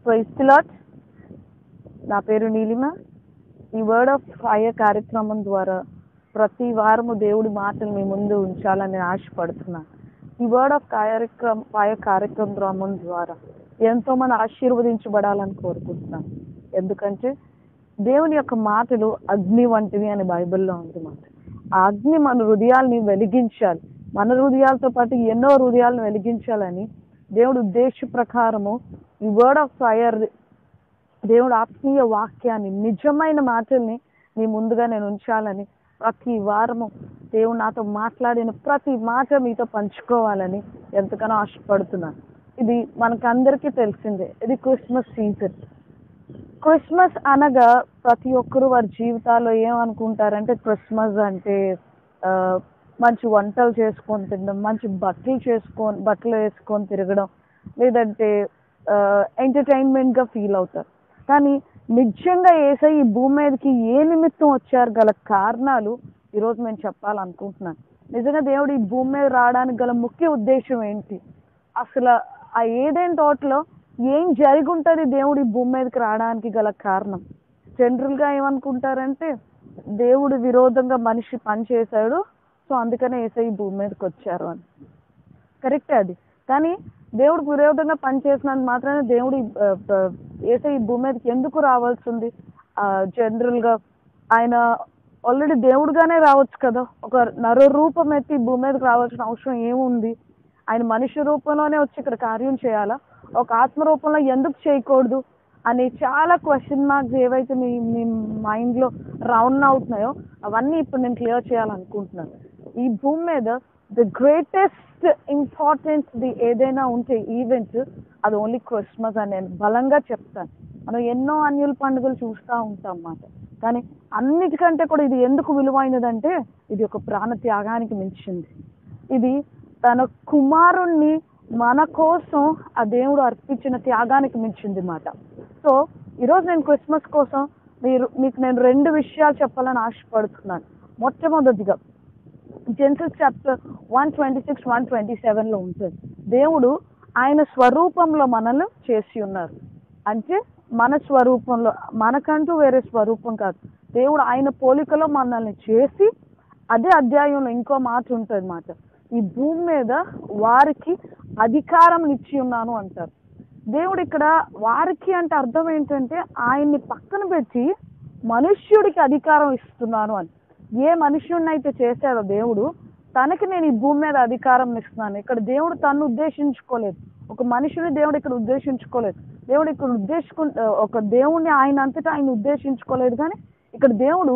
ప్రైస్లాట్ నా పేరు నీలిమ ఈ వర్డ్ ఆఫ్ ఫైర్ కార్యక్రమం ద్వారా ప్రతి వారము దేవుడి మాటలు మీ ముందు ఉంచాలని ఆశపడుతున్నాను ఈ వర్డ్ ఆఫ్ కార్యక్రమం ఫైర్ కార్యక్రమం ద్వారా ఎంతో మంది ఆశీర్వదించబడాలని కోరుకుంటున్నాను ఎందుకంటే దేవుని యొక్క మాటలు అగ్ని వంటివి అని బైబిల్లో ఉంది మాట ఆ అగ్ని మన హృదయాల్ని వెలిగించాలి మన హృదయాలతో పాటు ఎన్నో హృదయాలను వెలిగించాలని దేవుడు ఉద్దేశ ప్రకారము ఈ వర్డ్ ఆఫ్ ఫైర్ దేవుడు ఆత్మీయ వాక్యాన్ని నిజమైన మాటల్ని మీ ముందుగా నేను ఉంచాలని ప్రతి వారము దేవుడు నాతో మాట్లాడిన ప్రతి మాట మీతో పంచుకోవాలని ఎంతగానో ఆశపడుతున్నాను ఇది మనకందరికీ తెలిసిందే ఇది క్రిస్మస్ సీజన్ క్రిస్మస్ అనగా ప్రతి ఒక్కరు వారి జీవితాల్లో ఏమనుకుంటారంటే క్రిస్మస్ అంటే ఆ, మంచి వంటలు చేసుకొని తినడం మంచి బట్టలు చేసుకొని బట్టలు వేసుకొని తిరగడం లేదంటే ఎంటర్టైన్మెంట్గా ఫీల్ అవుతారు కానీ నిజంగా ఏసై ఈ భూమి మీదకి ఏ నిమిత్తం వచ్చారు గల కారణాలు ఈరోజు నేను చెప్పాలనుకుంటున్నాను నిజంగా దేవుడు ఈ భూమి మీద రావడానికి గల ముఖ్య ఉద్దేశం ఏంటి అసలు ఆ ఏదైనా తోటలో ఏం జరిగి ఉంటుంది దేవుడు ఈ భూమి మీదకి రావడానికి గల కారణం జనరల్గా ఏమనుకుంటారంటే దేవుడు విరోధంగా మనిషి పని చేశాడు సో అందుకనే ఏసై ఈ భూమి మీదకి వచ్చారు అని కరెక్టే అది కానీ దేవుడికి విరోధంగా పనిచేసినంత మాత్రాన దేవుడు ఈ, ఆ, ఆ, ఏసై ఈ భూమి మీదకి ఎందుకు రావాల్సి ఉంది జనరల్గా ఆయన ఆల్రెడీ దేవుడుగానే రావచ్చు కదా ఒక నర రూపం ఎత్తి ఈ భూమి మీదకి రావాల్సిన అవసరం ఏముంది ఆయన మనిషి రూపంలోనే వచ్చి ఇక్కడ కార్యం చేయాలా ఒక ఆత్మ రూపంలో ఎందుకు చేయకూడదు అని చాలా క్వశ్చన్ మార్క్స్ ఏవైతే మీ మీ మైండ్లో రౌండ్ అవుతున్నాయో అవన్నీ ఇప్పుడు నేను క్లియర్ చేయాలనుకుంటున్నాను ఈ భూమి మీద ద గ్రేటెస్ట్ ఇంపార్టెన్స్ ది ఏదైనా ఉంటే ఈవెంట్ అది ఓన్లీ క్రిస్మస్ అని నేను బలంగా చెప్తాను మనం ఎన్నో అన్యుల పండుగలు చూస్తూ ఉంటాం అన్నమాట కానీ అన్నిటికంటే కూడా ఇది ఎందుకు విలువైనదంటే ఇది ఒక ప్రాణ త్యాగానికి మించింది ఇది తన కుమారుణ్ణి మన కోసం ఆ దేవుడు అర్పించిన త్యాగానికి మించింది మాట సో ఈరోజు నేను క్రిస్మస్ కోసం మీరు మీకు నేను రెండు విషయాలు చెప్పాలని ఆశపడుతున్నాను మొట్టమొదటిగా Genesis chapter one twenty six one twenty సెవెన్లో ఉంటుంది దేవుడు ఆయన స్వరూపంలో మనల్ని చేసి ఉన్నారు అంటే మన స్వరూపంలో మనకంటూ వేరే స్వరూపం కాదు దేవుడు ఆయన పోలికలో మనల్ని చేసి అదే అధ్యాయంలో ఇంకో మాట ఉంటుంది మాట ఈ భూమి మీద వారికి అధికారం ఇచ్చి ఉన్నాను అంటారు దేవుడు ఇక్కడ వారికి అంటే అర్థం ఏంటంటే ఆయన్ని పక్కన పెట్టి మనుష్యుడికి అధికారం ఇస్తున్నాను అని ఏ మనుష్యుడిని అయితే చేశాడో దేవుడు తనకి నేను ఈ భూమి మీద అధికారం ఇస్తున్నాను ఇక్కడ దేవుడు తను ఉద్దేశించుకోలేదు ఒక మనిషిని దేవుడు ఇక్కడ ఉద్దేశించుకోలేదు దేవుడు ఇక్కడ ఉద్దేశించు ఒక దేవుణ్ణి ఆయన అంతటా ఆయన ఉద్దేశించుకోలేదు కానీ ఇక్కడ దేవుడు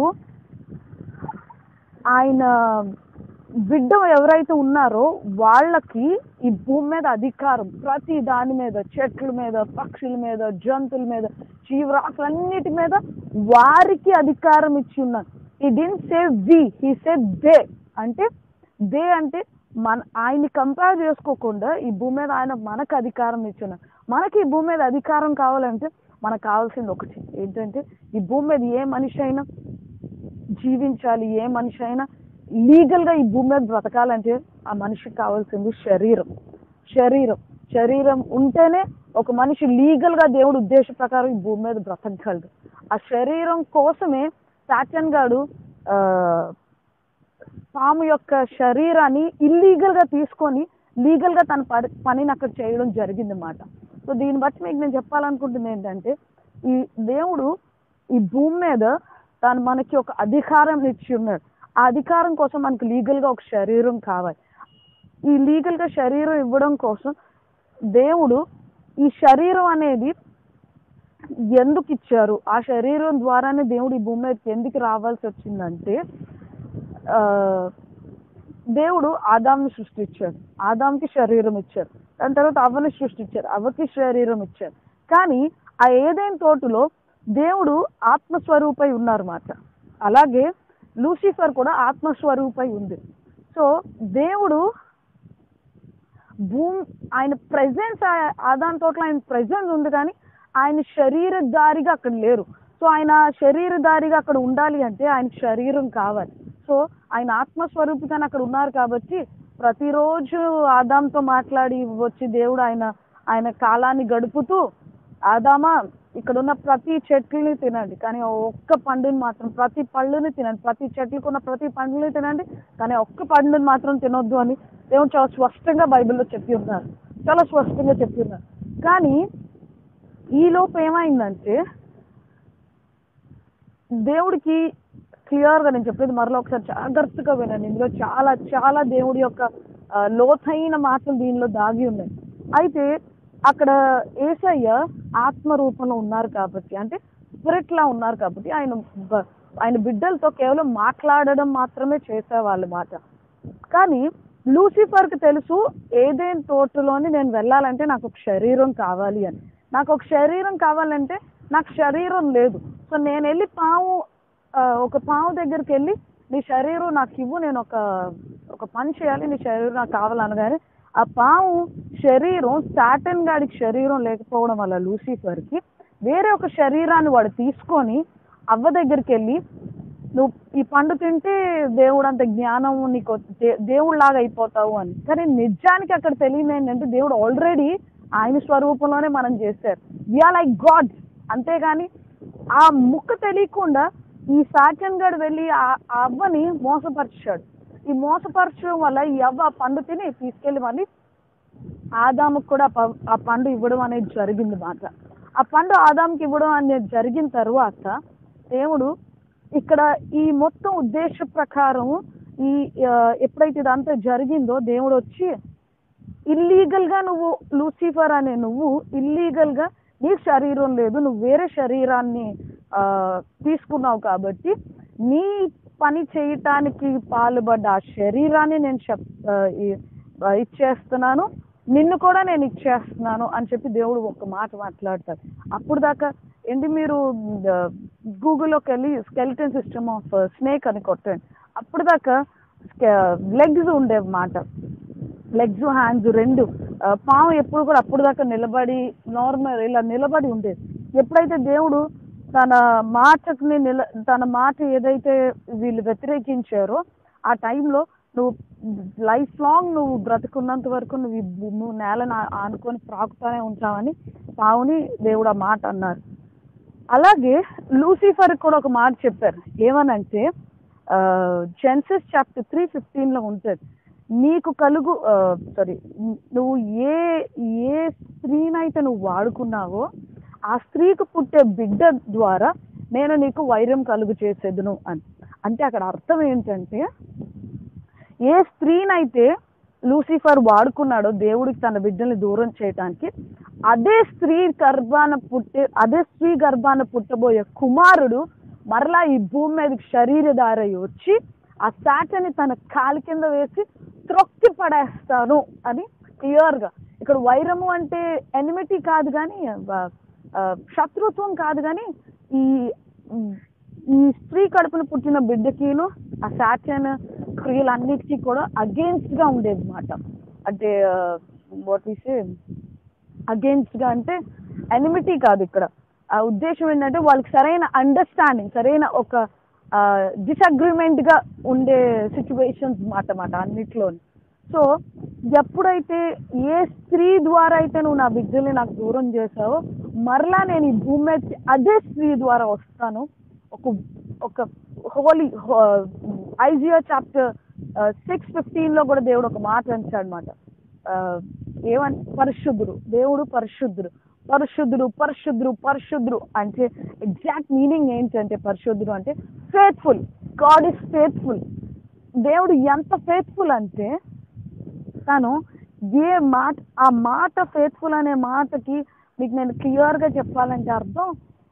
ఆయన బిడ్డ ఎవరైతే ఉన్నారో వాళ్ళకి ఈ భూమి మీద అధికారం ప్రతి దాని మీద చెట్ల మీద పక్షుల మీద జంతువుల మీద జీవరాశులన్నిటి మీద వారికి అధికారం ఇచ్చి ఉన్నారు ఈ డిన్ సే వి హీ సే దే అంటే దే అంటే మన ఆయన్ని కంపేర్ చేసుకోకుండా ఈ భూమి మీద ఆయన మనకు అధికారం ఇచ్చున్నారు మనకి ఈ భూమి మీద అధికారం కావాలంటే మనకు కావాల్సింది ఒకటి ఏంటంటే ఈ భూమి మీద ఏ మనిషి అయినా జీవించాలి ఏ మనిషి అయినా లీగల్గా ఈ భూమి మీద బ్రతకాలంటే ఆ మనిషికి కావాల్సింది శరీరం శరీరం శరీరం ఉంటేనే ఒక మనిషి లీగల్గా దేవుడు ఉద్దేశ ప్రకారం ఈ భూమి మీద బ్రతకగలడు ఆ శరీరం కోసమే సాటన్ గాడు ఆ, పాము యొక్క శరీరాన్ని ఇల్లీగల్గా తీసుకొని లీగల్గా తన పని పనిని అక్కడ చేయడం జరిగింది అన్నమాట సో దీన్ని బట్టి మీకు నేను చెప్పాలనుకుంటుంది ఏంటంటే ఈ దేవుడు ఈ భూమి మీద తను మనకి ఒక అధికారం ఇచ్చి ఉన్నాడు ఆ అధికారం కోసం మనకి లీగల్గా ఒక శరీరం కావాలి ఈ లీగల్గా శరీరం ఇవ్వడం కోసం దేవుడు ఈ శరీరం అనేది ఎందుకు ఇచ్చారు ఆ శరీరం ద్వారానే దేవుడు ఈ భూమి మీదకి ఎందుకు రావాల్సి వచ్చిందంటే ఆ, దేవుడు ఆదాంని సృష్టించాడు ఆదాంకి శరీరం ఇచ్చారు దాని తర్వాత అవ్వని సృష్టించారు అవ్వకి శరీరం ఇచ్చారు కానీ ఆ ఏదైనా తోటలో దేవుడు ఆత్మస్వరూపై ఉన్నారన్నమాట అలాగే లూసిఫర్ కూడా ఆత్మస్వరూపై ఉంది సో దేవుడు భూమి ఆయన ప్రెజెన్స్ ఆదాని తోటలో ఆయన ప్రెజెన్స్ ఉంది కానీ ఆయన శరీరధారిగా అక్కడ లేరు సో ఆయన శరీరధారిగా అక్కడ ఉండాలి అంటే ఆయన శరీరం కావాలి సో ఆయన ఆత్మస్వరూపిగానే అక్కడ ఉన్నారు కాబట్టి ప్రతిరోజు ఆదాంతో మాట్లాడి వచ్చి దేవుడు ఆయన ఆయన కాలాన్ని గడుపుతూ ఆదామా ఇక్కడ ఉన్న ప్రతి చెట్లని తినండి కానీ ఆ ఒక్క పండుని మాత్రం ప్రతి పళ్ళుని తినండి ప్రతి చెట్లకు ఉన్న ప్రతి పండుని తినండి కానీ ఆ ఒక్క పండుని మాత్రం తినొద్దు అని దేవుడు చాలా స్పష్టంగా బైబిల్లో చెప్పి ఉన్నారు చాలా స్పష్టంగా చెప్పి ఉన్నారు కానీ ఈ లోపు ఏమైందంటే దేవుడికి క్లియర్గా నేను చెప్పేది మరలా ఒకసారి జాగ్రత్తగా వినండి ఇందులో చాలా చాలా దేవుడి యొక్క ఆ, లోతైన మాటలు దీనిలో దాగి ఉన్నాయి అయితే అక్కడ ఏసయ్య ఆత్మ రూపంలో ఉన్నారు కాబట్టి అంటే స్పిరిట్ లా ఉన్నారు కాబట్టి ఆయన బ- ఆయన బిడ్డలతో కేవలం మాట్లాడడం మాత్రమే చేసేవాళ్ళు మాట కానీ లూసిఫర్కి తెలుసు ఏదేం తోటలోని నేను వెళ్ళాలంటే నాకు ఒక శరీరం కావాలి అని నాకు ఒక శరీరం కావాలంటే నాకు శరీరం లేదు సో నేను వెళ్ళి పాము ఆ, ఒక పాము దగ్గరికి వెళ్ళి నీ శరీరం నాకు ఇవ్వు నేను ఒక ఒక పని చేయాలి నీ శరీరం నాకు కావాలనగానే ఆ పాము శరీరం సాటన్ గాడికి శరీరం లేకపోవడం వల్ల లూసిఫర్కి వేరే ఒక శరీరాన్ని వాడు తీసుకొని అవ్వ దగ్గరికి వెళ్ళి నువ్వు ఈ పండు తింటే దేవుడు అంత జ్ఞానం నీకు దే- దేవుడిలాగా అయిపోతావు అని కానీ నిజానికి అక్కడ తెలియదు ఏంటంటే దేవుడు ఆల్రెడీ ఆయన స్వరూపంలోనే మనం చేశారు వీఆర్ లైక్ గాడ్ అంతేగాని ఆ ముక్క తెలియకుండా ఈ సాచన్ గడు వెళ్ళి ఆ ఆ అవ్వని మోసపరిచాడు ఈ మోసపరచడం వల్ల ఈ అవ్వ ఆ పండు తిని తీసుకెళ్ళి మళ్ళీ ఆదాముకు కూడా ఆ ప- ఆ పండు ఇవ్వడం అనేది జరిగింది మాట ఆ పండు ఆదాముకి ఇవ్వడం అనేది జరిగిన తర్వాత దేవుడు ఇక్కడ ఈ మొత్తం ఉద్దేశ ప్రకారం ఈ ఆ, ఎప్పుడైతే ఇదంతా జరిగిందో దేవుడు వచ్చి ఇల్లీగల్ గా నువ్వు లూసిఫర్ అనే నువ్వు ఇల్లీగల్ గా నీ శరీరం లేదు నువ్వు వేరే శరీరాన్ని ఆ, తీసుకున్నావు కాబట్టి నీ పని చేయటానికి పాల్పడ్డ ఆ శరీరాన్ని నేను చెప్ ఆ, ఈ- ఆ, ఇచ్చేస్తున్నాను నిన్ను కూడా నేను ఇచ్చేస్తున్నాను అని చెప్పి దేవుడు ఒక మాట మాట్లాడతాడు అప్పుడు దాకా ఏంటి మీరు గూగుల్లోకి వెళ్ళి స్కెలిటన్ సిస్టమ్ ఆఫ్ స్నేక్ అని కొట్టండి అప్పుడు దాకా లెగ్స్ ఉండేవి మాట లెగ్స్ హ్యాండ్స్ రెండు ఆ, పాము ఎప్పుడు కూడా అప్పుడు దాకా నిలబడి నార్మల్ ఇలా నిలబడి ఉండేది ఎప్పుడైతే దేవుడు తన మాటని నిల తన మాట ఏదైతే వీళ్ళు వ్యతిరేకించారో ఆ టైంలో నువ్వు లైఫ్ లాంగ్ నువ్వు బ్రతుకున్నంత వరకు నువ్వు ఈ భూ- నువ్వు నేలను ఆ- ఆనుకొని ప్రాకుతానే ఉంటావని పావుని దేవుడు ఆ మాట అన్నారు అలాగే లూసిఫర్ కూడా ఒక మాట చెప్పారు ఏమనంటే జెన్సెస్ చాప్టర్ త్రీ ఫిఫ్టీన్లో ఉంటుంది నీకు కలుగు సారీ నువ్వు ఏ ఏ స్త్రీనైతే నువ్వు వాడుకున్నావో ఆ స్త్రీకి పుట్టే బిడ్డ ద్వారా నేను నీకు వైరం కలుగు చేసేదును అని అంటే అక్కడ అర్థం ఏంటంటే ఏ స్త్రీనైతే లూసిఫర్ వాడుకున్నాడో దేవుడికి తన బిడ్డల్ని దూరం చేయటానికి అదే స్త్రీ గర్భాన పుట్టే అదే స్త్రీ గర్భాన పుట్టబోయే కుమారుడు మరలా ఈ భూమి మీదకి శరీరధారై వచ్చి ఆ శాటని తన కాలి కింద వేసి త్రొక్కి పడేస్తాను అని క్లియర్గా ఇక్కడ వైరము అంటే ఎనిమిటీ కాదు కానీ ఆ, ఆ, శత్రుత్వం కాదు కానీ ఈ ఈ స్త్రీ కడుపున పుట్టిన బిడ్డకిను ఆ సాటన్ క్రియలన్నిటికీ కూడా against గా ఉండేది మాట అంటే వాట్ ఈస్ అగేన్స్ట్ గా అంటే ఎనిమిటీ కాదు ఇక్కడ ఆ ఉద్దేశం ఏంటంటే వాళ్ళకి సరైన అండర్స్టాండింగ్ సరైన ఒక డిసగ్రిమెంట్ గా ఉండే సిచ్యువేషన్స్ మాట మాట అన్నిట్లోని సో ఎప్పుడైతే ఏ స్త్రీ ద్వారా అయితే నువ్వు నా బిడ్డల్ని నాకు దూరం చేసావో మరలా నేను ఈ భూమి మీదకి అదే స్త్రీ ద్వారా వస్తాను ఒక ఒక హోలీ ఐజియా చాప్టర్ సిక్స్ ఫిఫ్టీన్లో కూడా దేవుడు ఒక మాట అంటాడు అనమాట ఏమని పరిశుద్ధుడు దేవుడు పరిశుద్ధుడు పరిశుద్ధుడు పరిశుద్ధుడు పరిశుద్ధుడు అంటే ఎగ్జాక్ట్ మీనింగ్ ఏంటంటే పరిశుద్ధుడు అంటే ఫేత్ఫుల్ గాడ్ ఇస్ ఫేత్ఫుల్ దేవుడు ఎంత ఫేత్ఫుల్ అంటే తను ఏ మాట ఆ మాట ఫేత్ఫుల్ అనే మాటకి మీకు నేను క్లియర్గా చెప్పాలంటే అర్థం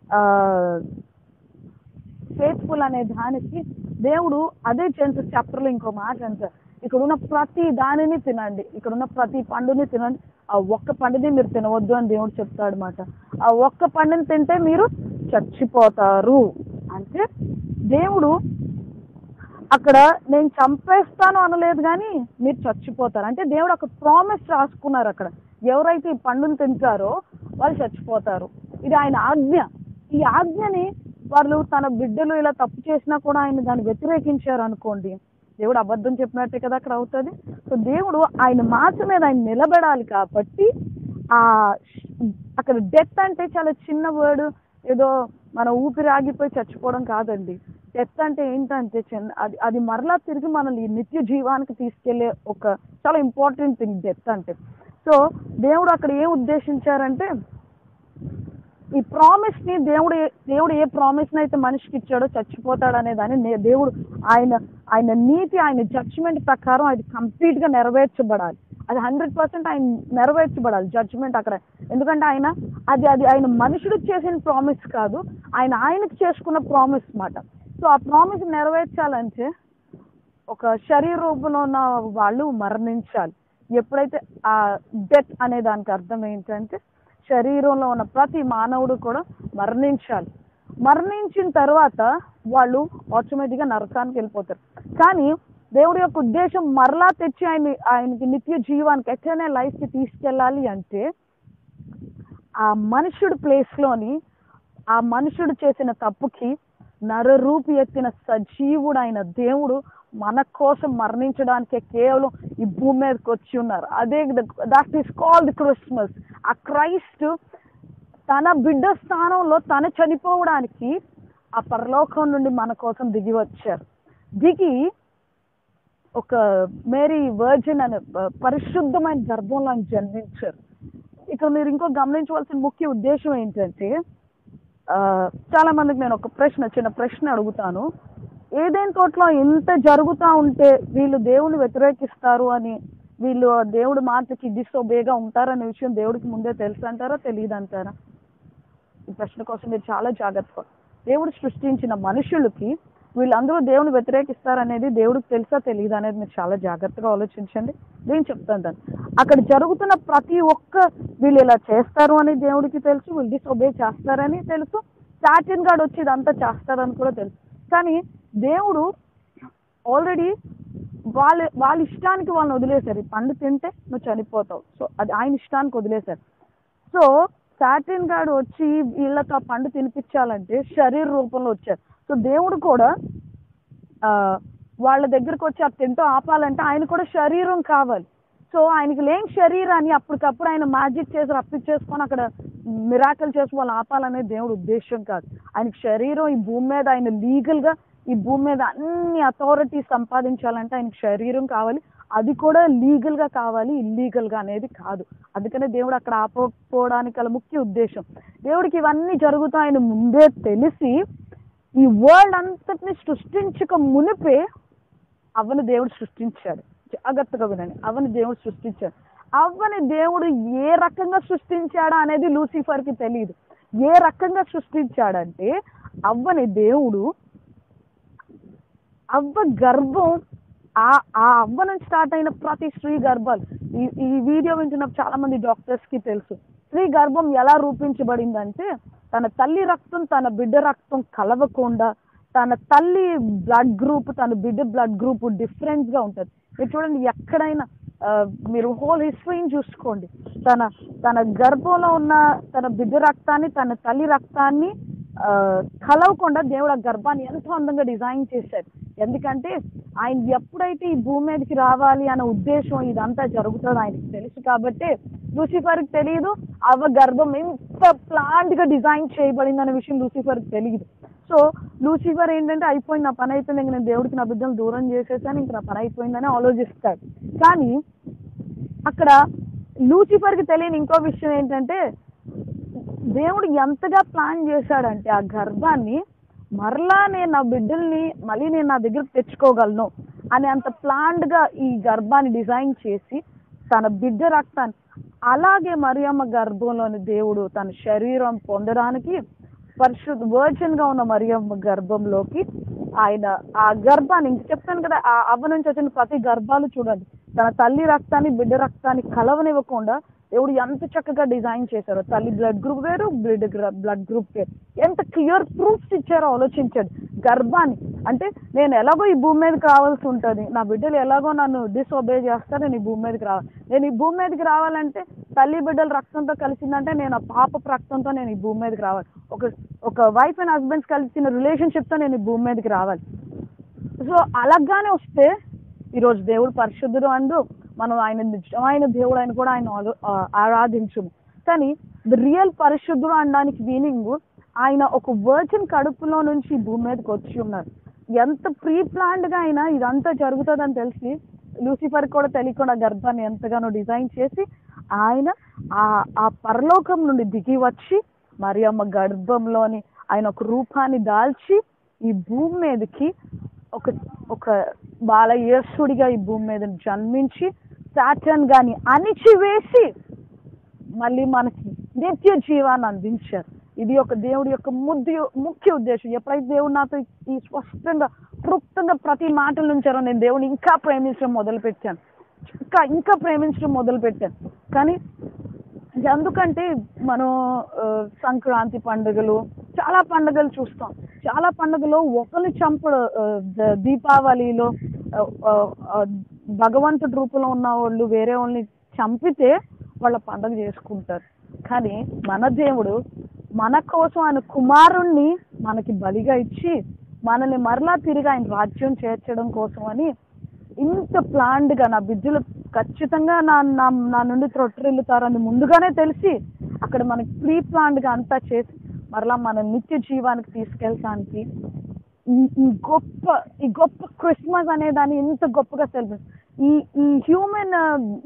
ఫేత్ఫుల్ అనే దానికి దేవుడు అదే జెన్సస్ చాప్టర్లో ఇంకో మాట అంటారు ఇక్కడ ఉన్న ప్రతి దానిని తినండి ఇక్కడ ఉన్న ప్రతి పండుని తినండి ఆ ఒక్క పండుని మీరు తినవద్దు అని దేవుడు చెప్తాడు అనమాట ఆ ఒక్క పండుని తింటే మీరు చచ్చిపోతారు అంటే దేవుడు అక్కడ నేను చంపేస్తాను అనలేదు కానీ మీరు చచ్చిపోతారు అంటే దేవుడు ఒక ప్రామిస్ రాసుకున్నారు అక్కడ ఎవరైతే ఈ పండును తింటారో వాళ్ళు చచ్చిపోతారు ఇది ఆయన ఆజ్ఞ ఈ ఆజ్ఞని వాళ్ళు తన బిడ్డలు ఇలా తప్పు చేసినా కూడా ఆయన దాన్ని వ్యతిరేకించారు అనుకోండి దేవుడు అబద్ధం చెప్పినట్టే కదా అక్కడ అవుతుంది సో దేవుడు ఆయన మాట మీద ఆయన నిలబడాలి కాబట్టి ఆ అక్కడ డెత్ అంటే చాలా చిన్న వర్డ్ ఏదో మన ఊపిరి ఆగిపోయి చచ్చిపోవడం కాదండి డెత్ అంటే ఏంటంటే చిన్న అది అది మరలా తిరిగి మనల్ని నిత్య జీవానికి తీసుకెళ్లే ఒక చాలా ఇంపార్టెంట్ థింగ్ డెత్ అంటే సో దేవుడు అక్కడ ఏం ఉద్దేశించారంటే ఈ ప్రామిస్ ని దేవుడు ఏ- దేవుడు ఏ ప్రామిస్ అయితే మనిషికి ఇచ్చాడో చచ్చిపోతాడు అనే దాన్ని నే- దేవుడు ఆయన ఆయన నీతి ఆయన జడ్జిమెంట్ ప్రకారం అది కంప్లీట్ గా నెరవేర్చబడాలి అది హండ్రెడ్ పర్సెంట్ ఆయన నెరవేర్చబడాలి జడ్జిమెంట్ అక్కడ ఎందుకంటే ఆయన అది అది ఆయన మనుషుడికి చేసిన ప్రామిస్ కాదు ఆయన ఆయనకు చేసుకున్న ప్రామిస్ మాట సో ఆ ప్రామిస్ నెరవేర్చాలంటే ఒక శరీర రూపంలో ఉన్న వాళ్ళు మరణించాలి ఎప్పుడైతే ఆ డెత్ అనే దానికి అర్థం ఏంటంటే శరీరంలో ఉన్న ప్రతి మానవుడు కూడా మరణించాలి మరణించిన తర్వాత వాళ్ళు ఆటోమేటిక్గా నరకానికి వెళ్ళిపోతారు కానీ దేవుడి యొక్క ఉద్దేశం మరలా తెచ్చి ఆయన ఆయనకి నిత్య జీవానికి ఎట్లనే లైఫ్కి తీసుకెళ్ళాలి అంటే ఆ మనుషుడు ప్లేస్లోని ఆ మనుషుడు చేసిన తప్పుకి నరరూపి ఎత్తిన సజీవుడైన దేవుడు మన కోసం మరణించడానికే కేవలం ఈ భూమి మీదకి వచ్చి ఉన్నారు అదే దట్ ఈస్ కాల్డ్ క్రిస్మస్ ఆ క్రైస్ట్ తన బిడ్డ స్థానంలో తన చనిపోవడానికి ఆ పరలోకం నుండి మన కోసం దిగి వచ్చారు దిగి ఒక మేరీ వర్జిన్ అనే ప- పరిశుద్ధమైన గర్భంలో ఆయన జన్మించారు ఇక మీరు ఇంకో గమనించవలసిన ముఖ్య ఉద్దేశం ఏంటంటే ఆ, చాలా మందికి నేను ఒక ప్రశ్న చిన్న ప్రశ్న అడుగుతాను ఏదైనా తోటలో ఇంత జరుగుతూ ఉంటే వీళ్ళు దేవుని వ్యతిరేకిస్తారు అని వీళ్ళు ఆ దేవుడి మాటకి డిసోబేగా ఉంటారనే విషయం దేవుడికి ముందే తెలుసు అంటారా తెలియదు అంటారా ఈ ప్రశ్న కోసం మీరు చాలా జాగ్రత్తగా దేవుడు సృష్టించిన మనుషులకి వీళ్ళందరూ దేవుని వ్యతిరేకిస్తారనేది దేవుడికి తెలుసా తెలియదు అనేది మీరు చాలా జాగ్రత్తగా ఆలోచించండి నేను చెప్తాను దాన్ని అక్కడ జరుగుతున్న ప్రతి ఒక్క వీళ్ళు ఇలా చేస్తారు అని దేవుడికి తెలుసు వీళ్ళు డిసొబే చేస్తారని తెలుసు సాటిన్ గాడు వచ్చి ఇదంతా చేస్తారని కూడా తెలుసు కానీ దేవుడు ఆల్రెడీ వాళ్ళ వాళ్ళ ఇష్టానికి వాళ్ళని వదిలేశారు ఈ పండు తింటే నువ్వు చనిపోతావు సో అది ఆయన ఇష్టానికి వదిలేశారు సో సాటిన్ గాడు వచ్చి వీళ్ళతో ఆ పండు తినిపించాలంటే శరీర రూపంలో వచ్చారు సో దేవుడు కూడా ఆ, వాళ్ళ దగ్గరకు వచ్చి అది తింటూ ఆపాలంటే ఆయన కూడా శరీరం కావాలి సో ఆయనకి లేని శరీరాన్ని అప్పటికప్పుడు ఆయన మ్యాజిక్ చేసి రప్పించేసుకొని అక్కడ మిరాకల్ చేసి వాళ్ళు ఆపాలనేది దేవుడు ఉద్దేశం కాదు ఆయనకి శరీరం ఈ భూమి మీద ఆయన లీగల్గా ఈ భూమి మీద అన్ని అథారిటీ సంపాదించాలంటే ఆయనకి శరీరం కావాలి అది కూడా లీగల్గా కావాలి ఇల్లీగల్గా అనేది కాదు అందుకనే దేవుడు అక్కడ ఆపకపోవడానికి గల ముఖ్య ఉద్దేశం దేవుడికి ఇవన్నీ జరుగుతాయని ముందే తెలిసి ఈ వరల్డ్ అంతటిని సృష్టించక మునిపే అవ్వని దేవుడు సృష్టించాడు జాగ్రత్తగా వినండి అవ్వని దేవుడు సృష్టించాడు అవ్వని దేవుడు ఏ రకంగా సృష్టించాడా అనేది లూసిఫర్కి తెలియదు ఏ రకంగా సృష్టించాడంటే అవ్వని దేవుడు అవ్వ గర్భం ఆ ఆ అవ్వ నుంచి స్టార్ట్ అయిన ప్రతి స్త్రీ గర్భాలు ఈ ఈ వీడియో వింటున్న చాలా మంది డాక్టర్స్ కి తెలుసు స్త్రీ గర్భం ఎలా రూపించబడిందంటే తన తల్లి రక్తం తన బిడ్డ రక్తం కలవకుండా తన తల్లి బ్లడ్ గ్రూప్ తన బిడ్డ బ్లడ్ గ్రూప్ డిఫరెన్స్ గా ఉంటుంది మీరు చూడండి ఎక్కడైనా ఆ, మీరు హోల్ హిస్టరీని చూసుకోండి తన తన గర్భంలో ఉన్న తన బిడ్డ రక్తాన్ని తన తల్లి రక్తాన్ని ఆ, కలవకుండా దేవుడు ఆ గర్భాన్ని ఎంతో అందంగా డిజైన్ చేశారు ఎందుకంటే ఆయన ఎప్పుడైతే ఈ భూమి మీదకి రావాలి అనే ఉద్దేశం ఇదంతా జరుగుతుందో ఆయనకి తెలుసు కాబట్టి లూసిఫర్కి తెలియదు అవ గర్భం ఎంత ప్లాంట్ గా డిజైన్ చేయబడింది అనే విషయం లూసిఫర్కి తెలియదు సో లూసిఫర్ ఏంటంటే అయిపోయింది నా పని అయిపోయింది ఇంక నేను దేవుడికి నా బిడ్డలు దూరం చేసేసాను ఇంక నా పని అయిపోయిందని ఆలోచిస్తాడు కానీ అక్కడ లూసిఫర్కి తెలియని ఇంకో విషయం ఏంటంటే దేవుడు ఎంతగా ప్లాన్ చేశాడంటే ఆ గర్భాన్ని మరలా నేను నా బిడ్డల్ని మళ్ళీ నేను నా దగ్గరకు తెచ్చుకోగలను అని అంత planned గా ఈ గర్భాన్ని డిజైన్ చేసి తన బిడ్డ రక్తాన్ని అలాగే మరియమ్మ గర్భంలోని దేవుడు తన శరీరం పొందడానికి పరిశుద్ధ వర్జిన్ గా ఉన్న మరియమ్మ గర్భంలోకి ఆయన ఆ గర్భాన్ని ఇంక చెప్తాను కదా ఆ అవ్వ నుంచి వచ్చిన ప్రతి గర్భాలు చూడండి తన తల్లి రక్తాన్ని బిడ్డ రక్తాన్ని కలవనివ్వకుండా దేవుడు ఎంత చక్కగా డిజైన్ చేశారో తల్లి బ్లడ్ గ్రూప్ వేరు బిడ్డ బ్లడ్ గ్రూప్ వేరు ఎంత క్లియర్ ప్రూఫ్స్ ఇచ్చారో ఆలోచించండి గర్భాన్ని అంటే నేను ఎలాగో ఈ భూమి మీదకి రావాల్సి ఉంటుంది నా బిడ్డలు ఎలాగో నన్ను డిసొబే చేస్తారు నేను ఈ భూమి మీదకి రావాలి నేను ఈ భూమి మీదకి రావాలంటే తల్లి బిడ్డల రక్తంతో కలిసిందంటే నేను ఆ పాప రక్తంతో నేను ఈ భూమి మీదకి రావాలి ఒక ఒక వైఫ్ అండ్ హస్బెండ్స్ కలిసిన రిలేషన్షిప్తో నేను ఈ భూమి మీదకి రావాలి సో అలాగానే వస్తే ఈరోజు దేవుడు పరిశుద్ధుడు అండు మనం ఆయన నిజమైన దేవుడు ఆయన కూడా ఆయన ఆలో- ఆ, ఆరాధించుము కానీ రియల్ పరిశుద్ధుడు అనడానికి మీనింగ్ ఆయన ఒక వర్జిన్ కడుపులో నుంచి ఈ భూమి మీదకి వచ్చి ఉన్నారు ఎంత ప్రీ ప్లాన్డ్ గా అయినా ఇదంతా జరుగుతుందని తెలిసి లూసిఫర్ కూడా తెలియకుండా గర్భాన్ని ఎంతగానో డిజైన్ చేసి ఆయన ఆ ఆ పరలోకం నుండి దిగి వచ్చి మరియమ్మ గర్భంలోని ఆయన ఒక రూపాన్ని దాల్చి ఈ భూమి మీదకి ఒక ఒక బాలయేసుడిగా ఈ భూమి మీద జన్మించి సాటన్ గాని అణిచివేసి మళ్ళీ మనకి నిత్య జీవాన్ని అందించారు ఇది ఒక దేవుడి యొక్క ముద్దు ముఖ్య ఉద్దేశం ఎప్పుడైతే దేవుడు నాతో ఈ స్పష్టంగా తృప్తంగా ప్రతి మాటలు ఉంచారో నేను దేవుని ఇంకా ప్రేమించడం మొదలు పెట్టాను ఇంకా ఇంకా ప్రేమించడం మొదలు పెట్టాను కానీ ఎందుకంటే మనం ఆ, సంక్రాంతి పండుగలు చాలా పండుగలు చూస్తాం చాలా పండుగలు ఒకరిని చంపడు ఆ, ద- దీపావళిలో ఆ, ఆ, ఆ, భగవంతుడి రూపంలో ఉన్న వాళ్ళు వేరే వాళ్ళని చంపితే వాళ్ళ పండుగ చేసుకుంటారు కానీ మన దేవుడు మన కోసం ఆయన కుమారుణ్ణి మనకి బలిగా ఇచ్చి మనల్ని మరలా తిరిగి ఆయన రాజ్యం చేర్చడం కోసం అని ఇంత planned గా నా బిడ్డలు ఖచ్చితంగా నా నా నా నుండి త్రొట్టరిల్లుతారని ముందుగానే తెలిసి అక్కడ మనకి ప్రీ గా అంతా చేసి మరలా మన నిత్య జీవానికి తీసుకెళ్ళడానికి ఈ ఈ గొప్ప ఈ గొప్ప క్రిస్మస్ అనే దాన్ని ఎంత గొప్పగా సెలబ్రేట్ ఈ ఈ హ్యూమన్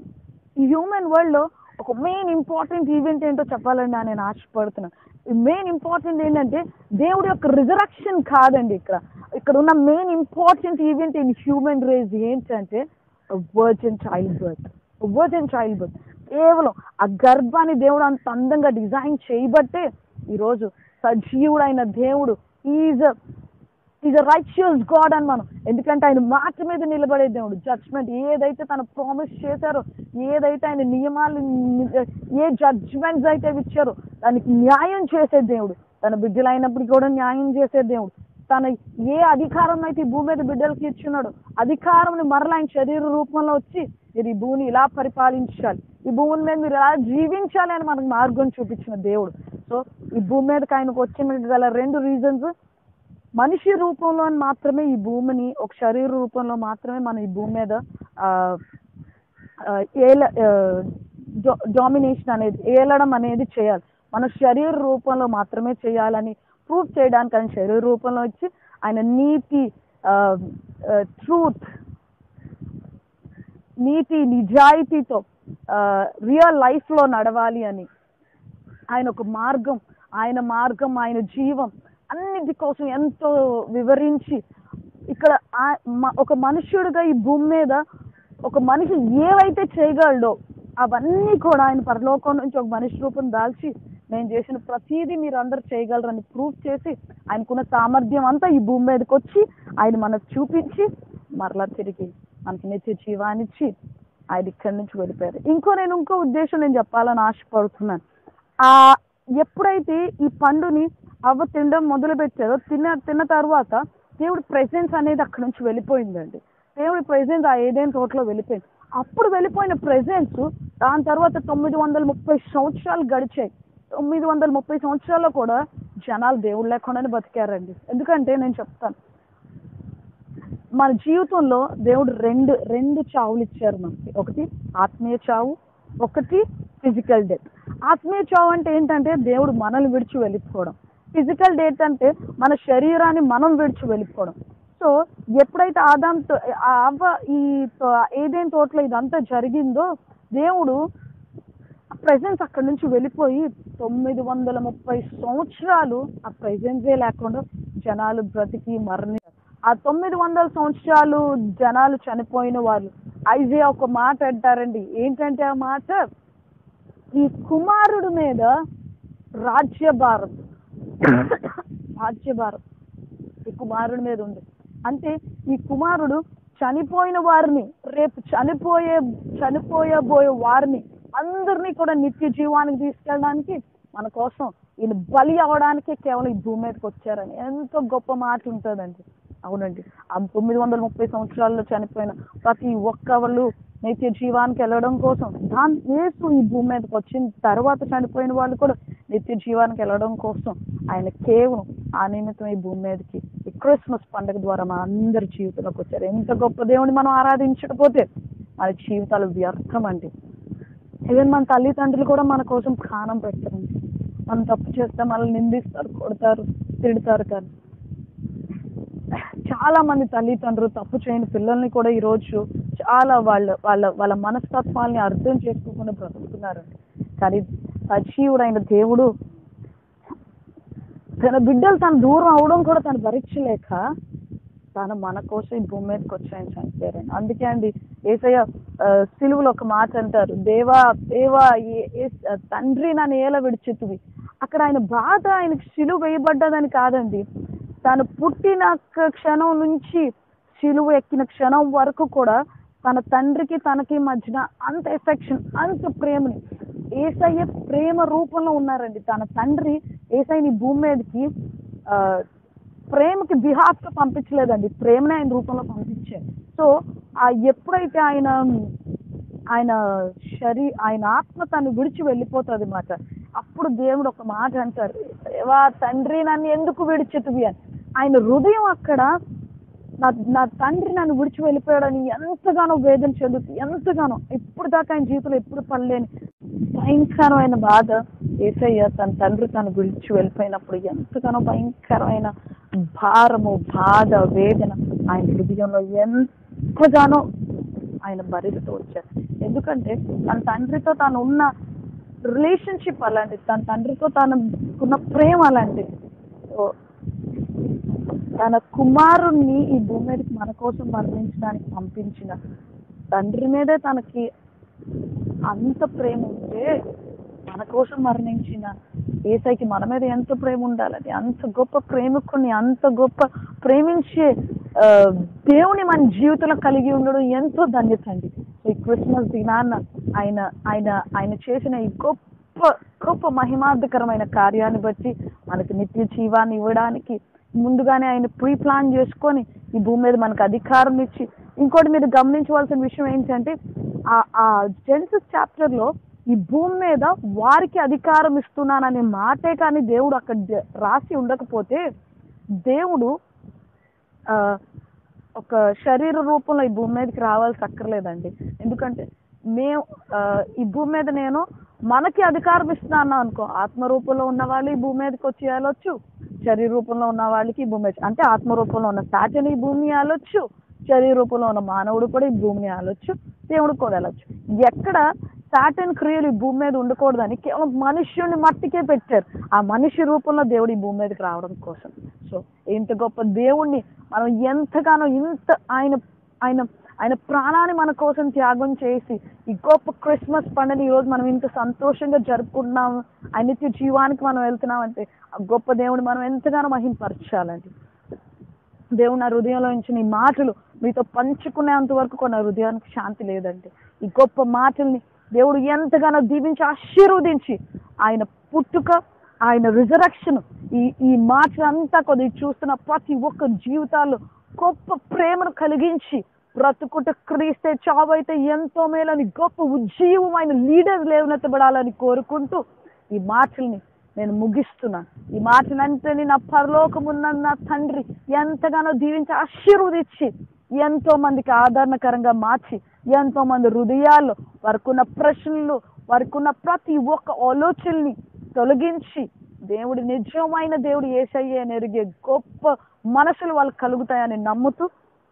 ఈ హ్యూమన్ వరల్డ్ లో ఒక మెయిన్ ఇంపార్టెంట్ ఈవెంట్ ఏంటో చెప్పాలని నేను ఆశపడుతున్నాను మెయిన్ ఇంపార్టెంట్ ఏంటంటే దేవుడి యొక్క రిజరక్షన్ కాదండి ఇక్కడ ఇక్కడ ఉన్న main important event in human race ఏంటంటే virgin child birth virgin child birth కేవలం ఆ గర్భాన్ని దేవుడు అంత అందంగా డిజైన్ చేయబట్టే ఈరోజు సజీవుడైన దేవుడు is is a righteous God అని మనం ఎందుకంటే ఆయన మాట మీద నిలబడే దేవుడు జడ్జ్మెంట్ ఏదైతే తను ప్రామిస్ చేశారో ఏదైతే ఆయన నియమాలు ఏ జడ్జ్మెంట్స్ అయితే ఇచ్చారో దానికి న్యాయం చేసే దేవుడు తన బిడ్డలైనప్పటికీ కూడా న్యాయం చేసే దేవుడు తన ఏ అధికారం అయితే ఈ భూమి మీద బిడ్డలకి ఇచ్చున్నాడో అధికారం మరలా ఆయన శరీర రూపంలో వచ్చి మీరు ఈ భూమిని ఇలా పరిపాలించాలి ఈ భూమి మీద మీరు ఎలా జీవించాలి అని మనకు మార్గం చూపించిన దేవుడు సో ఈ భూమి మీదకి ఆయనకు వచ్చిన గల రెండు రీజన్స్ మనిషి రూపంలో మాత్రమే ఈ భూమిని ఒక శరీర రూపంలో మాత్రమే మనం ఈ భూమి మీద ఆ, ఆ, ఏల డామినేషన్ అనేది ఏలడం అనేది చేయాలి మన శరీర రూపంలో మాత్రమే చేయాలని ప్రూవ్ చేయడానికి ఆయన శరీర రూపంలో వచ్చి ఆయన నీతి ట్రూత్ నీతి నిజాయితీతో రియల్ లైఫ్లో నడవాలి అని ఆయన ఒక మార్గం ఆయన మార్గం ఆయన జీవం అన్నిటి కోసం ఎంతో వివరించి ఇక్కడ ఆ- మ- ఒక మనుష్యుడిగా ఈ భూమి మీద ఒక మనిషి ఏవైతే చేయగలడో అవన్నీ కూడా ఆయన పరలోకం నుంచి ఒక మనిషి రూపం దాల్చి నేను చేసిన ప్రతిదీ మీరు అందరు చేయగలరని ప్రూవ్ చేసి ఆయనకున్న సామర్థ్యం అంతా ఈ భూమి మీదకి వచ్చి ఆయన మనకు చూపించి మరలా తిరిగి మనకి నిత్య జీవాన్నిచ్చి ఆయన ఇక్కడి నుంచి వెళ్ళిపోయారు ఇంకో నేను ఇంకో ఉద్దేశం నేను చెప్పాలని ఆశపడుతున్నాను ఆ ఎప్పుడైతే ఈ పండుని అవ్వ తినడం మొదలు పెట్టారో తిన్న తిన్న తర్వాత దేవుడి ప్రెసెన్స్ అనేది అక్కడ నుంచి వెళ్ళిపోయిందండి దేవుడి ప్రెసెన్స్ ఆ ఏదైనా తోటలో వెళ్ళిపోయింది అప్పుడు వెళ్ళిపోయిన ప్రెసెన్స్ దాని తర్వాత తొమ్మిది వందల ముప్పై సంవత్సరాలు గడిచాయి తొమ్మిది వందల ముప్పై సంవత్సరాల్లో కూడా జనాలు దేవుడు లేకుండానే బతికారండి ఎందుకంటే నేను చెప్తాను మన జీవితంలో దేవుడు రెండు రెండు చావులు ఇచ్చారు మనకి ఒకటి ఆత్మీయ చావు ఒకటి ఫిజికల్ డెత్ ఆత్మీయ చావు అంటే ఏంటంటే దేవుడు మనల్ని విడిచి వెళ్ళిపోవడం ఫిజికల్ డెత్ అంటే మన శరీరాన్ని మనం విడిచి వెళ్ళిపోవడం సో ఎప్పుడైతే ఆదాంతో ఆ అవ్వ ఈ ఏదైనా తోటలో ఇదంతా జరిగిందో దేవుడు ప్రెసెన్స్ అక్కడ నుంచి వెళ్ళిపోయి తొమ్మిది వందల ముప్పై సంవత్సరాలు ఆ ప్రెసెన్సే లేకుండా జనాలు బ్రతికి మరణి ఆ తొమ్మిది వందల సంవత్సరాలు జనాలు చనిపోయిన వాళ్ళు ఐజే ఒక మాట అంటారండి ఏంటంటే ఆ మాట ఈ కుమారుడు మీద రాజ్యభారం రాజ్యభారం ఈ కుమారుడి మీద ఉంది అంటే ఈ కుమారుడు చనిపోయిన వారిని రేపు చనిపోయే చనిపోయబోయే వారిని అందరినీ కూడా నిత్య జీవానికి తీసుకెళ్ళడానికి మన కోసం ఈయన బలి అవడానికి కేవలం ఈ భూమి మీదకి వచ్చారని ఎంతో గొప్ప మాట ఉంటుందండి అవునండి ఆ తొమ్మిది వందల ముప్పై సంవత్సరాల్లో చనిపోయిన ప్రతి ఒక్కళ్ళు నిత్య జీవానికి వెళ్ళడం కోసం దాని యేసు ఈ భూమి మీదకి వచ్చిన తర్వాత చనిపోయిన వాళ్ళు కూడా నిత్య జీవానికి వెళ్ళడం కోసం ఆయన కేవలం ఆ నిమిత్తం ఈ భూమి మీదకి ఈ క్రిస్మస్ పండుగ ద్వారా మన అందరి జీవితంలోకి వచ్చారు ఎంత గొప్ప దేవుని మనం ఆరాధించకపోతే మన జీవితాలు వ్యర్థం అండి ఈవెన్ మన తల్లిదండ్రులు కూడా మన కోసం ప్రాణం పెడతారండి మనం తప్పు చేస్తే మనల్ని నిందిస్తారు కొడతారు తిడతారు కానీ చాలా మంది తల్లిదండ్రులు తప్పు చేయని పిల్లల్ని కూడా ఈరోజు చాలా వాళ్ళ వాళ్ళ వాళ్ళ మనస్తత్వాల్ని అర్థం చేసుకోకుండా బ్రతుకుతున్నారండి కానీ సజీవుడైన దేవుడు తన బిడ్డలు తన దూరం అవడం కూడా తను భరించలేక తను మన కోసం ఈ భూమి మీదకి వచ్చాయని చనిపోయారండి అందుకే అండి ఏసయ్య ఆ, సిలువలో ఒక మాట అంటారు దేవా దేవా ఏ- ఏ- తండ్రి నన్ను ఏల విడిచెత్తువి అక్కడ ఆయన బాధ ఆయనకి సిలువ వేయబడ్డదని కాదండి తను పుట్టిన క- క్షణం నుంచి సిలువ ఎక్కిన క్షణం వరకు కూడా తన తండ్రికి తనకి మధ్యన అంత ఎఫెక్షన్ అంత ప్రేమని ఏసయ్య ప్రేమ రూపంలో ఉన్నారండి తన తండ్రి ఏసైని భూమి మీదకి ఆ, ప్రేమకి బిహాఫ్ గా పంపించలేదండి ప్రేమనే ఆయన రూపంలో పంపించారు సో ఆ ఎప్పుడైతే ఆయన ఆయన శరీ ఆయన ఆత్మ తను విడిచి వెళ్ళిపోతుంది మాట అప్పుడు దేవుడు ఒక మాట అంటారు దేవా తండ్రి నన్ను ఎందుకు విడిచితివి అని ఆయన హృదయం అక్కడ నా నా తండ్రి నన్ను విడిచి వెళ్ళిపోయాడని ఎంతగానో వేదన చెందుతూ ఎంతగానో ఇప్పుడు దాకా ఆయన జీవితంలో ఎప్పుడు పడలేని భయంకరమైన బాధ ఏసయ్య తన తండ్రి తను విడిచి వెళ్ళిపోయినప్పుడు ఎంతగానో భయంకరమైన భారము బాధ వేదన ఆయన హృదయంలో ఎంతగానో ఆయన భరిస్తూ వచ్చారు ఎందుకంటే తన తండ్రితో తాను ఉన్న రిలేషన్షిప్ అలాంటిది తన తండ్రితో తనకున్న ప్రేమ అలాంటిది సో తన కుమారుణ్ణి ఈ భూమి మీదకి మన కోసం మరణించడానికి పంపించిన తండ్రి మీదే తనకి అంత ప్రేమ ఉంటే మన కోసం మరణించిన ఏసైకి మన మీద ఎంత ప్రేమ ఉండాలని అంత గొప్ప ప్రేమికుని అంత గొప్ప ప్రేమించే ఆ, దేవుని మన జీవితంలో కలిగి ఉండడం ఎంతో ధన్యత అండి ఈ క్రిస్మస్ దినాన్న ఆయన ఆయన ఆయన చేసిన ఈ గొప్ప గొప్ప మహిమార్థకరమైన కార్యాన్ని బట్టి మనకి నిత్య జీవాన్ని ఇవ్వడానికి ముందుగానే ఆయన ప్రీ ప్లాన్ చేసుకొని ఈ భూమి మీద మనకు అధికారం ఇచ్చి ఇంకోటి మీరు గమనించవలసిన విషయం ఏంటంటే ఆ ఆ జెన్సస్ చాప్టర్ లో ఈ భూమి మీద వారికి అధికారం ఇస్తున్నాననే మాటే కానీ దేవుడు అక్కడ జ- రాసి ఉండకపోతే దేవుడు ఆ, ఒక శరీర రూపంలో ఈ భూమి మీదకి రావాల్సి అక్కర్లేదండి ఎందుకంటే మేము ఆ, ఈ భూమి మీద నేను మనకి అధికారం ఇస్తున్నాను అనుకో ఆత్మ రూపంలో ఉన్న వాళ్ళు ఈ భూమి మీదకి వచ్చి వెళ్ళొచ్చు శరీర రూపంలో ఉన్న వాళ్ళకి ఈ భూమి మీద- అంటే ఆత్మ రూపంలో ఉన్న సాటిని ఈ భూమిని వెళ్ళొచ్చు శరీర రూపంలో ఉన్న మానవుడు కూడా ఈ భూమిని వెళ్ళొచ్చు దేవుడు కూడా వెళ్ళొచ్చు ఎక్కడ సాటన్ క్రియలు ఈ భూమి మీద ఉండకూడదని కేవలం మనుష్యుని మట్టికే పెట్టారు ఆ మనిషి రూపంలో దేవుడు ఈ భూమి మీదకి రావడం కోసం సో ఇంత గొప్ప దేవుణ్ణి మనం ఎంతగానో ఇంత ఆయన ఆయన ఆయన ప్రాణాన్ని మన కోసం త్యాగం చేసి ఈ గొప్ప క్రిస్మస్ పండుగ ఈ రోజు మనం ఇంత సంతోషంగా జరుపుకుంటున్నాం ఆయన నిత్య జీవానికి మనం వెళ్తున్నాం అంటే ఆ గొప్ప దేవుని మనం ఎంతగానో మహింపరచాలండి దేవుడు నా హృదయంలో నుంచి నీ మాటలు మీతో పంచుకునేంత వరకు కూడా నా హృదయానికి శాంతి లేదండి ఈ గొప్ప మాటల్ని దేవుడు ఎంతగానో దీవించి ఆశీర్వదించి ఆయన పుట్టుక ఆయన రిజరక్షన్ ఈ ఈ మాటలంతా కొద్దిగా చూస్తున్న ప్రతి ఒక్క జీవితాల్లో గొప్ప ప్రేమను కలిగించి బ్రతుకుట క్రీస్తే చావైతే ఎంతో మేలని గొప్ప ఉజ్జీవమైన లీడర్ లేవనెత్తబడాలని కోరుకుంటూ ఈ మాటల్ని నేను ముగిస్తున్నాను ఈ మాటలంటే నా పరలోకమున్న నా తండ్రి ఎంతగానో దీవించి ఆశీర్వదించి ఎంతో మందికి ఆదరణకరంగా మార్చి ఎంతో మంది హృదయాల్లో వారికున్న ప్రశ్నలు వారికున్న ప్రతి ఒక్క ఆలోచనని తొలగించి దేవుడి నిజమైన దేవుడు ఏసయ్యే అని ఎరిగే గొప్ప మనసులు వాళ్ళకి కలుగుతాయని నమ్ముతూ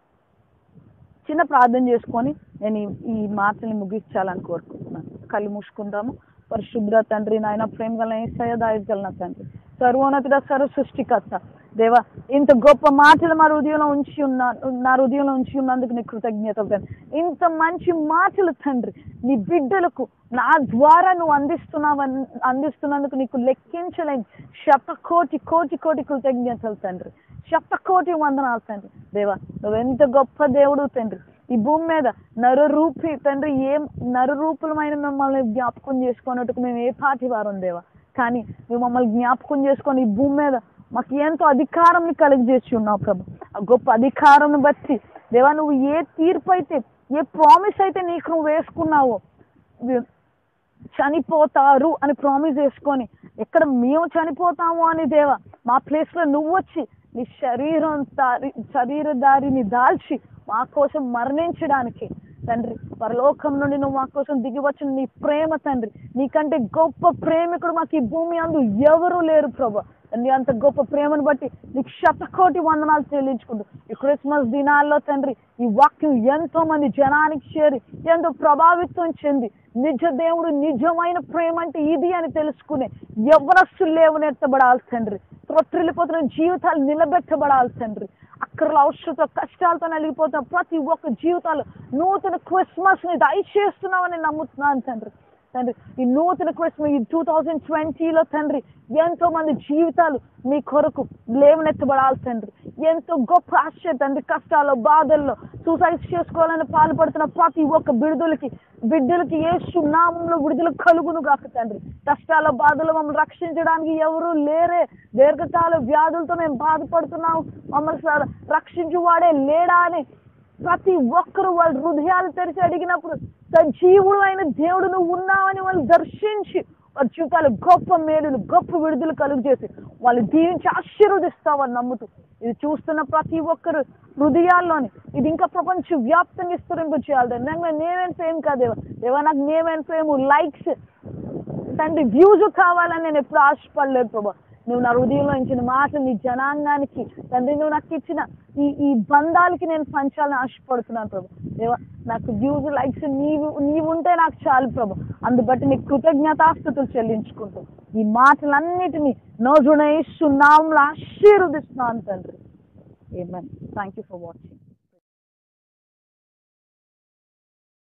చిన్న ప్రార్థన చేసుకొని నేను ఈ- ఈ మాటల్ని ముగించాలని కోరుకుంటున్నాను కళ్ళు మూసుకుందాము పరిశుభ్ర తండ్రి నాయన ప్రేమ గల ఏసయ్య దాయగల నా తండ్రి సర్వోన్నతుడ సర్వ సృష్టికర్త దేవా ఇంత గొప్ప మాటలు మా హృదయంలో ఉంచి ఉన్నా నా హృదయంలో ఉంచి ఉన్నందుకు నీ కృతజ్ఞతలు తండ్రి ఇంత మంచి మాటలు తండ్రి నీ బిడ్డలకు నా ద్వారా నువ్వు అందిస్తున్నావు అందిస్తున్నందుకు నీకు లెక్కించలేని శత కోటి కోటి కోటి కృతజ్ఞతలు తండ్రి శత కోటి వందనాలు తండ్రి దేవా నువ్వెంత గొప్ప దేవుడు తండ్రి ఈ భూమి మీద నరు రూపి తండ్రి ఏం నరు రూపులమైన మిమ్మల్ని జ్ఞాపకం చేసుకున్నట్టుకు మేము ఏ పాటి వారం దేవా కానీ నువ్వు మమ్మల్ని జ్ఞాపకం చేసుకొని ఈ భూమి మీద మాకు ఎంతో అధికారం కలిగజేసి ఉన్నావు ప్రభు ఆ గొప్ప అధికారం బట్టి దేవా నువ్వు ఏ తీర్పు అయితే ఏ ప్రామిస్ అయితే నీకు నువ్వు వేసుకున్నావో వి- చనిపోతారు అని ప్రామిస్ చేసుకొని ఎక్కడ మేము చనిపోతాము అని దేవా మా ప్లేస్ లో నువ్వు వచ్చి నీ శరీరం దారి శరీర దారిని దాల్చి మా కోసం మరణించడానికి తండ్రి పరలోకం నుండి నువ్వు మా కోసం దిగి వచ్చిన నీ ప్రేమ తండ్రి నీకంటే గొప్ప ప్రేమికుడు మాకు ఈ భూమి అందు ఎవరు లేరు ప్రభా తండ్రి అంత గొప్ప ప్రేమను బట్టి నీకు శతకోటి వందనాలు చెల్లించుకుంటూ ఈ క్రిస్మస్ దినాల్లో తండ్రి ఈ వాక్యం ఎంతో మంది జనానికి చేరి ఎంతో ప్రభావితం చెంది నిజ దేవుడు నిజమైన ప్రేమ అంటే ఇది అని తెలుసుకునే యవ్వనస్తులు లేవనెత్తబడాలి తండ్రి త్రొట్టిల్లిపోతున్న జీవితాలు నిలబెట్టబడాలి తండ్రి అక్కర్ల అవసరత కష్టాలతో నలిగిపోతున్న ప్రతి ఒక్క జీవితాలు నూతన క్రిస్మస్ ని దయచేస్తున్నామని నమ్ముతున్నాను తండ్రి తండ్రి ఈ నూతన క్రిస్మస్ ఈ టూ థౌజండ్ ట్వంటీలో తండ్రి ఎంతో మంది జీవితాలు మీ కొరకు లేవనెత్తబడాలి తండ్రి ఎంతో గొప్ప ఆశ్చర్య తండ్రి కష్టాల్లో బాధల్లో సూసైడ్ చేసుకోవాలని పాల్పడుతున్న ప్రతి ఒక్క బిడుదలకి బిడ్డలకి యేసు నామంలో విడుదల కలుగును గాక తండ్రి కష్టాల బాధలు మమ్మల్ని రక్షించడానికి ఎవరు లేరే దీర్ఘకాల వ్యాధులతో మేము బాధపడుతున్నాం మమ్మల్ని స- రక్షించువాడే లేడా అని ప్రతి ఒక్కరు వాళ్ళ హృదయాలు తెరిచి అడిగినప్పుడు సజీవుడు అయిన దేవుడు నువ్వు ఉన్నావని వాళ్ళు దర్శించి వారి జీవితాలు గొప్ప మేలులు గొప్ప విడుదల కలుగు చేసి వాళ్ళు దీవించి ఆశీర్వదిస్తావని నమ్ముతూ ఇది చూస్తున్న ప్రతి ఒక్కరు హృదయాల్లోని ఇది ఇంకా ప్రపంచ వ్యాప్తంగా విస్తరింపు చేయాలి నాకు నేమేం ఫేమ్ కాదేవా దేవా నాకు నేమేం ఫేమ్ లైక్స్ తండ్రి వ్యూస్ కావాలని నేను ఎప్పుడు ఆశపడలేదు ప్రభా నువ్వు నా హృదయంలో ఇచ్చిన మాటలు నీ జనాంగానికి తండ్రి నువ్వు నాకు ఇచ్చిన ఈ ఈ బంధాలకి నేను పంచాలని ఆశపడుతున్నాను ప్రభు దేవా నాకు వ్యూస్ లైక్స్ నీవు నీవు ఉంటే నాకు చాలు ప్రభు అందుబట్టి నీకు కృతజ్ఞతాస్థుతులు చెల్లించుకుంటూ ఈ మాటలన్నిటినీ నోజునేస్తున్నాంలో ఆశీర్వదిస్తున్నాను తండ్రి ఏమన్ థ్యాంక్ యూ ఫర్ వాచింగ్